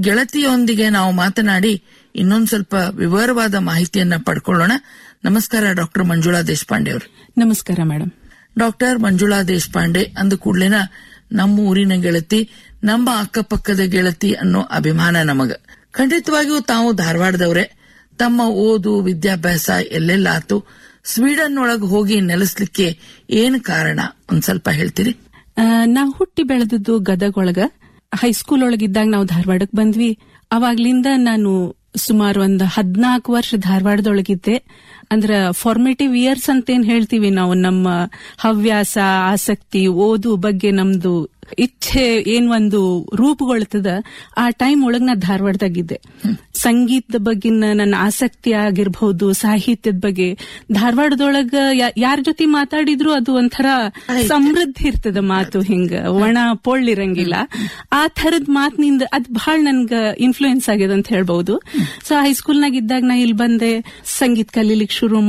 ಗೆಳತಿಯೊಂದಿಗೆ ನಾವು ಮಾತನಾಡಿ ಇನ್ನೊಂದ್ ಸ್ವಲ್ಪ ವಿವರವಾದ ಮಾಹಿತಿಯನ್ನ ಪಡ್ಕೊಳ್ಳೋಣ ನಮಸ್ಕಾರ ಡಾಕ್ಟರ್ ಮಂಜುಳಾ ದೇಶಪಾಂಡೆ ಅವರು ನಮಸ್ಕಾರ ಮೇಡಮ್ ಡಾಕ್ಟರ್ ಮಂಜುಳಾ ದೇಶಪಾಂಡೆ ಅಂದ ಕೂಡ್ಲೇನ ನಮ್ಮ ಊರಿನ ಗೆಳತಿ ನಮ್ಮ ಅಕ್ಕಪಕ್ಕದ ಗೆಳತಿ ಅನ್ನೋ ಅಭಿಮಾನ ನಮಗ ಖಂಡಿತವಾಗಿಯೂ ತಾವು ಧಾರವಾಡದವ್ರೆ ತಮ್ಮ ಓದು ವಿದ್ಯಾಭ್ಯಾಸ ಎಲ್ಲೆಲ್ಲ ಆತು ಸ್ವೀಡನ್ ಒಳಗ್ ಹೋಗಿ ನೆಲೆಸ್ಲಿಕ್ಕೆ ಏನ್ ಕಾರಣ ಒಂದ್ ಸ್ವಲ್ಪ ಹೇಳ್ತೀರಿ ಆ, ನಾ ಹುಟ್ಟಿ ಬೆಳೆದದ್ದು ಗದಗ ಒಳಗ ಹೈಸ್ಕೂಲ್ ಒಳಗಿದ್ದಾಗ ನಾವು ಧಾರವಾಡಕ್ ಬಂದ್ವಿ ಅವಾಗ್ಲಿಂದ ನಾನು ಸುಮಾರು ಒಂದ್ ಹದ್ನಾಲ್ಕು ವರ್ಷ ಧಾರವಾಡದೊಳಗಿದ್ದೆ ಅಂದ್ರ ಫಾರ್ಮೇಟಿವ್ ಇಯರ್ಸ್ ಅಂತ ಏನ್ ಹೇಳ್ತೀವಿ ನಾವು ನಮ್ಮ ಹವ್ಯಾಸ ಆಸಕ್ತಿ ಓದು ಬಗ್ಗೆ ನಮ್ದು ಇಚ್ಛೆ ಏನ್ ಒಂದು ರೂಪುಗೊಳ್ತದ ಆ ಟೈಮ್ ಒಳಗ್ ನಾ ಧಾರವಾಡದಾಗಿದ್ದೆ ಸಂಗೀತದ ಬಗ್ಗಿನ ನನ್ನ ಆಸಕ್ತಿ ಆಗಿರ್ಬಹುದು ಸಾಹಿತ್ಯದ ಬಗ್ಗೆ ಧಾರವಾಡದೊಳಗ ಯಾರ ಜೊತೆ ಮಾತಾಡಿದ್ರು ಅದು ಒಂಥರ ಸಮೃದ್ಧಿ ಇರ್ತದ ಮಾತು ಹಿಂಗ ಒಣ ಪೊಳ್ಳಿರಂಗಿಲ್ಲ ಆ ಥರದ್ ಮಾತಿನಿಂದ ಅದ್ ಬಹಳ ನನ್ಗ ಇನ್ಫ್ಲೂಯೆನ್ಸ್ ಆಗ್ಯದ ಅಂತ ಹೇಳ್ಬಹುದು ಸೊ ಹೈಸ್ಕೂಲ್ನಾಗ ಇದ್ದಾಗ ನಾ ಇಲ್ಲಿ ಬಂದೆ ಸಂಗೀತ ಕಲೀಲಿಕ್ಕೆ ಶುರು